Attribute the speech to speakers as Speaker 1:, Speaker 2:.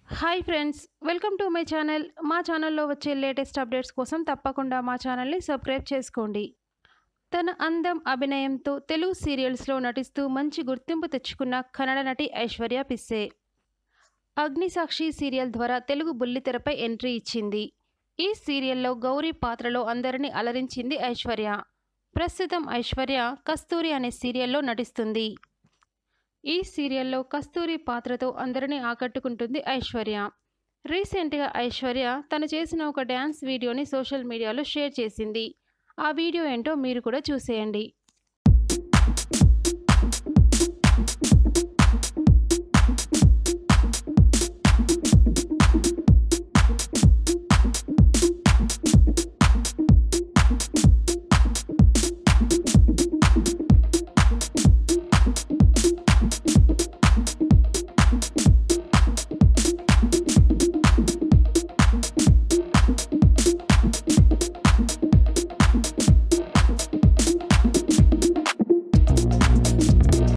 Speaker 1: hi friends welcome to my channel మా ఛానల్లో వచ్చే లేటెస్ట్ అప్డేట్స్ కోసం తప్పకుండా మా ఛానల్ని సబ్స్క్రైబ్ చేసుకోండి తన అందం అభినయంతో తెలుగు సీరియల్స్లో నటిస్తూ మంచి గుర్తింపు తెచ్చుకున్న కన్నడ నటి ఐశ్వర్య పిస్సే అగ్నిసాక్షి సీరియల్ ద్వారా తెలుగు బుల్లితెరపై ఎంట్రీ ఇచ్చింది ఈ సీరియల్లో గౌరీ పాత్రలో అందరినీ అలరించింది ఐశ్వర్య ప్రస్తుతం ఐశ్వర్య కస్తూరి అనే సీరియల్లో నటిస్తుంది ఈ సీరియల్లో కస్తూరి పాత్రతో అందరినీ ఆకట్టుకుంటుంది ఐశ్వర్య రీసెంట్గా ఐశ్వర్య తను చేసిన ఒక డ్యాన్స్ వీడియోని సోషల్ మీడియాలో షేర్ చేసింది ఆ వీడియో ఏంటో మీరు కూడా చూసేయండి